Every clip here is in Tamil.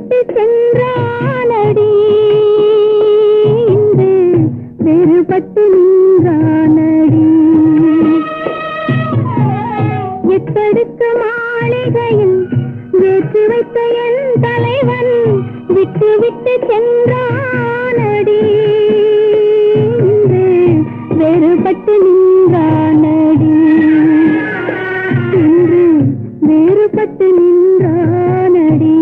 விட்டு சென்றானடி இன்று வேறுபட்டு நின்றானடி எத்தடுக்கு மாளிகையில் ஏற்றி வைத்த என் தலைவன் விட்டு விட்டு சென்றானடி இன்று வேறுபட்டு நின்றானடி இன்று வேறுபட்டு நின்றானடி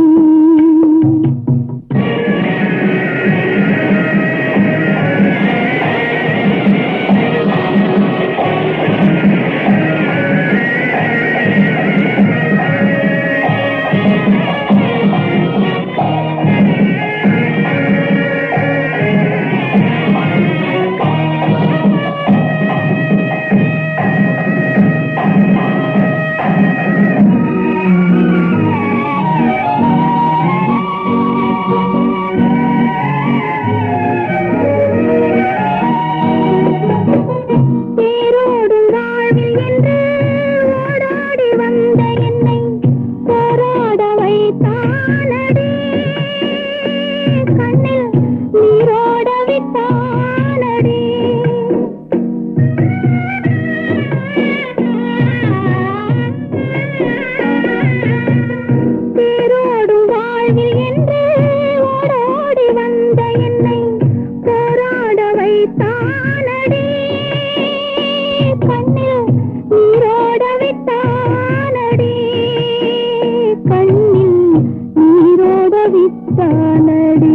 தேரோடும் வாழ்வில் என்று ஓடாடி வந்த என்னை போராட வைத்தானடி கண்ணில் நீரோட விட்டானடி தேரோடும் வாழ்வில் என்று ஓடோடி வந்த என்னை போராட வைத்தானடி கண்ணில் நீரோட விட்டானடி கண்ணில் நீரோட விட்டானடி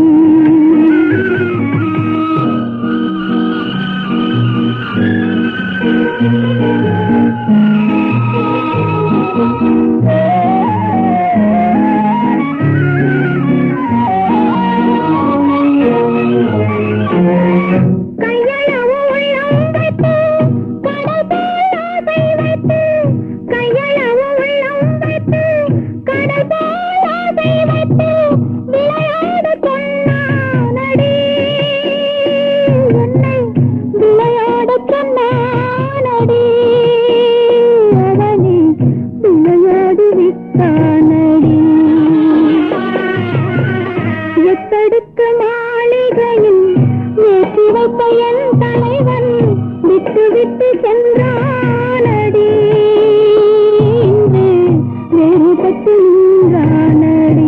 கையளவு உள்ளம் வைத்து கடல் போல் ஆசை வைத்து கையளவு உள்ளம் வைத்து கடல் போல் ஆசை வைத்து விளையாட சொன்னானடி என்னை விளையாட சொன்னானடி அவனே விளையாடி விட்டானடி எத்தடுக்கு மாளிகையில் ஏற்றி வைத்த என் தலைவன் விட்டு விட்டு சென்றானடி இன்று வேறுபட்டு நின்றானடி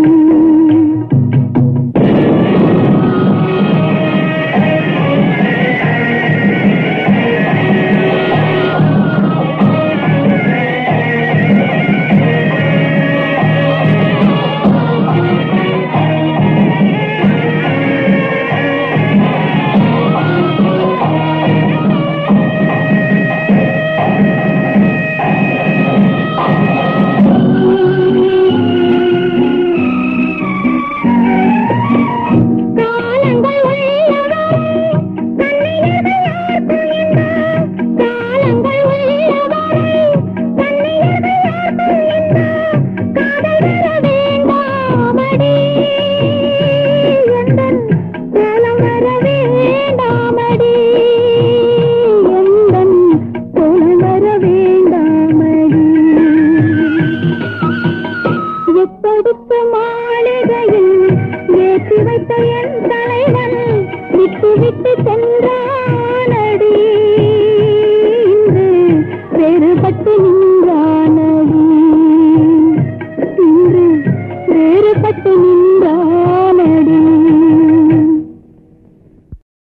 காலங்கள் உள்ளவரை கண்ணியர்கள் யாருக்கும் என்ன காலங்கள் உள்ளவரை கண்ணியர்கள் யாருக்கும் என்ன காதல் வர வேண்டாமடி எந்தன் கோலம் வர வேண்டாமடி எந்தன் கோலம் வர வேண்டாமடி எப்படித்த மாளிகையில் ஏற்றி வைத்த என் தலைவன் விட்டு விட்டு சென்றானடி இன்று வேறுபட்டு நின்றானடி இன்று வேறுபட்டு நின்றானடி